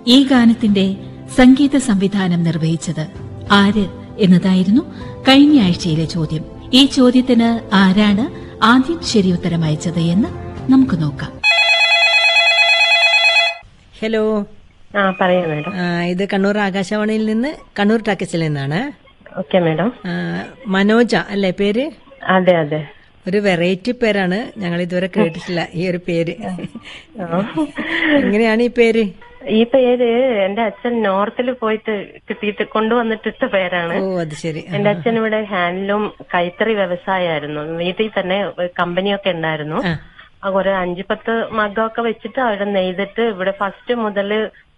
ഈ ഗാനത്തിന്റെ സംഗീത സംവിധാനം നിർവഹിച്ചത് ആര് എന്നതായിരുന്നു കഴിഞ്ഞ ആഴ്ചയിലെ ചോദ്യം ഈ ചോദ്യത്തിന് ആരാണ് ആദ്യം ശരിയുത്തരം അയച്ചത് എന്ന് നമുക്ക് നോക്കാം ഹലോ ആ പറയാം മാഡം ആ, ഇത് കണ്ണൂർ ആകാശവാണിയിൽ നിന്ന് കണ്ണൂർ ടാക്കസിൽ നിന്നാണ് ഓക്കെ മാഡം ആ, മനോജ അല്ലേ പേര് അതെ അതെ ഒരു വെറൈറ്റി പേരാണ് ഞങ്ങൾ ഇതുവരെ കേട്ടിട്ടില്ല ഈ ഒരു പേര് എങ്ങനെയാണ് ഈ പേര് ഈ പേര് എന്റെ അച്ഛൻ നോർത്തിൽ പോയിട്ട് കിട്ടിയിട്ട് കൊണ്ടുവന്നിട്ടിട്ട പേരാണ് ഓ അത് ശരി ആ, എന്റെ അച്ഛൻ ഇവിടെ ഹാൻഡ്ലൂം കൈത്തറി വ്യവസായമായിരുന്നു വീട്ടിൽ തന്നെ ഒരു കമ്പനിയൊക്കെ ഉണ്ടായിരുന്നു ആ. ആ ഒരു അഞ്ചു പത്ത് മകമൊക്കെ വെച്ചിട്ട് അവിടെ നെയ്തിട്ട് ഇവിടെ ഫസ്റ്റ് മുതൽ